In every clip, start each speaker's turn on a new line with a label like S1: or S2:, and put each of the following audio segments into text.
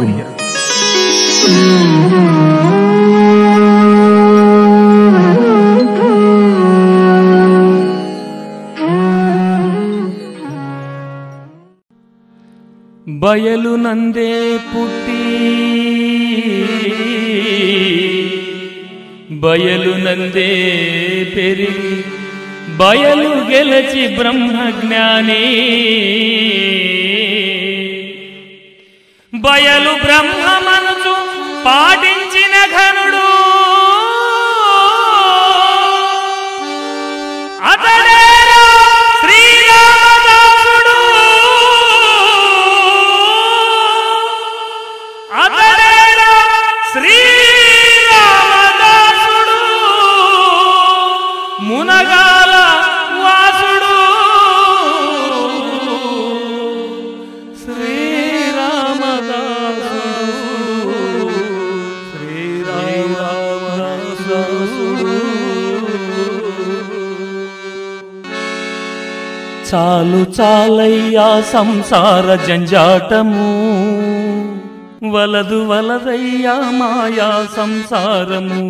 S1: మరుగును
S2: బయలు నందే పుట్టి బయలు నందే పెరిగి బయలు గెలచి బ్రహ్మజ్ఞాని బయలు బ్రహ్మమనుచు పాటించిన ఘనుడు అతడేరా శ్రీరామదాసుడు అతడేరా శ్రీరామదాసుడు మునగాల వాసుడు శ్రీరామదాసుడు చాలు చాలయ్యా సంసార జంజాటము వలదు వలదయ్యా మాయా సంసారము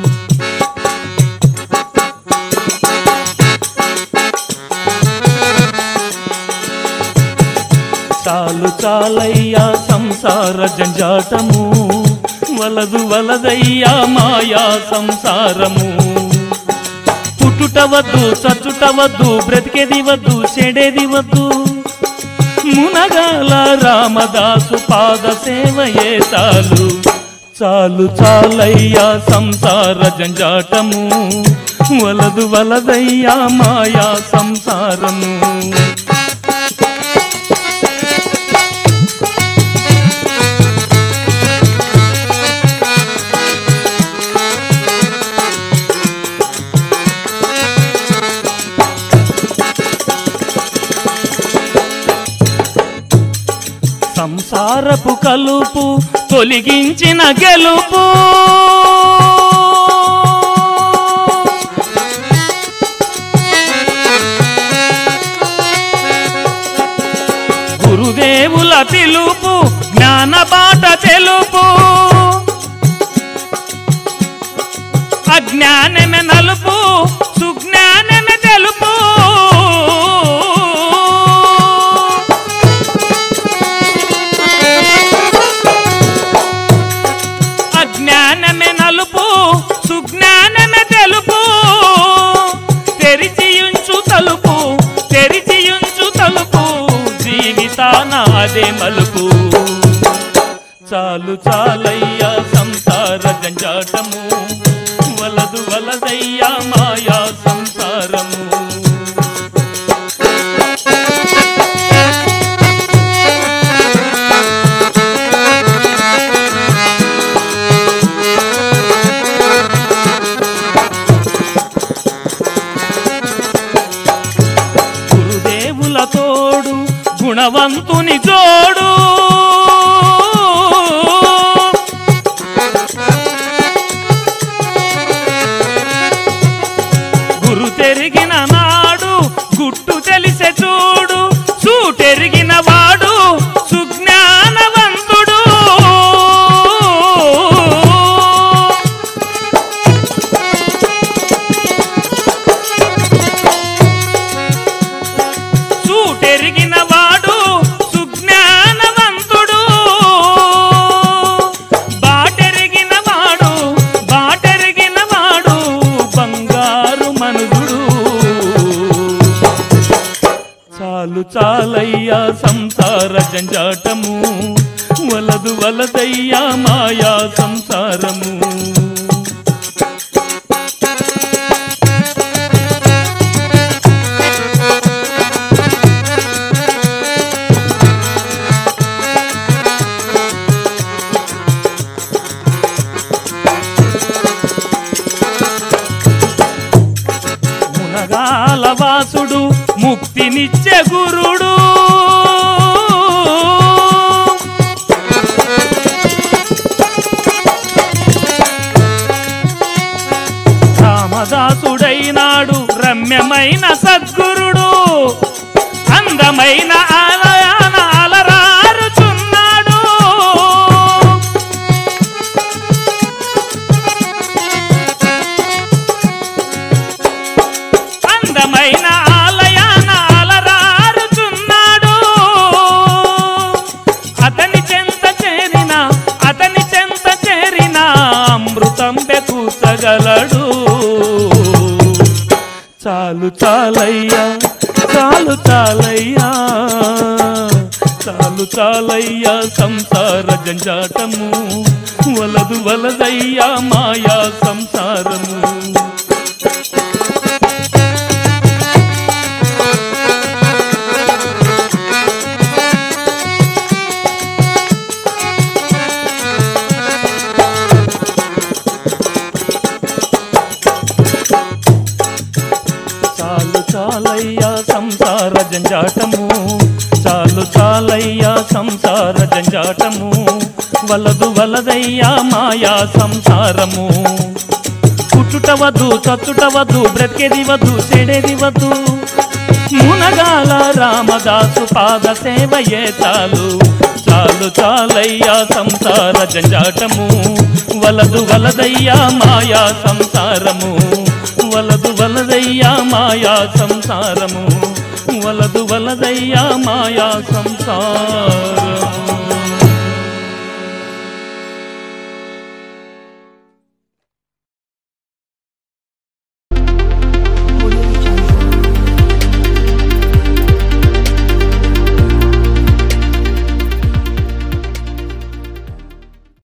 S2: చాలు చాలయ్యా సంసార జంజాటము వలదు వలదయ్యా మాయా సంసారము పుట్టుట వద్దు చచ్చుట వద్దు బ్రతికేది వద్దు చెడేది వద్దు మునగాల రామదాసు పాద సేవయే చాలు చాలు చాలయ్యా సంసార జంజాటము వలదు వలదయ్యా మాయా సంసారము సంసారపు కలుపు తొలగించిన గెలుపు గురుదేవుల పిలుపు జ్ఞాన బాట తెలుపు అజ్ఞానమే నలుపు సుజ్ఞానమే తెలుపు అజ్ఞానమే నలుపు సుజ్ఞానమే తెలుపు తెరిచియుంచు తలుపు తెరిచియుంచు తలుపు జీవితాన అదే మలుపు చాలు చాలయ్యా సంసార జంజాటము వలదు వలదయ్యా మాయా సంసారము గురుదేవుల తోడు గుణవంతుని జోడు గురు తెరిగిన నాడు గుట్టు తెలిసే చూడు చూటెరిగిన వాడు సుజ్ఞానవంతుడు చూటెరిగిన వాడు సుజ్ఞానవంతుడు బాటెరిగిన వాడు బాటెరిగిన వాడు బంగారు మనుగుడు చాలు చాలయ్యా సంసార జంజాటము వలదు వలదయ్యా మాయా సంసారము మునగాల వాసుడు ముక్తినిచ్చే గురుడు రామదాసుడైనాడు రమ్యమైన సద్గురుడు అందమైన ఆలయాన అలరారుచున్నాడు చాలయ్యా చాలు చాలయ్యా చాలు చాలయ్యా సంసార జంజాటము వలదు వలదయ్యా మాయా సంసారము చాలు చాలయ్యా సంసార జంజాటము చాలు చాలయ్యా సంసార జంజాటము వలదు వలదయ్యా మాయా సంసారము పుట్టుట వద్దు చచ్చుట వద్దు బ్రతికేది వద్దు చెడేది వద్దు మునగాల రామదాసు పాద సేవయే చాలు చాలు చాలయ్యా సంసార జంజాటము వలదు వలదయ్యా మాయా సంసారము వలదు వలదయ్యా మాయా సంసారము వలదు వలదయ్యా మాయా సంసారము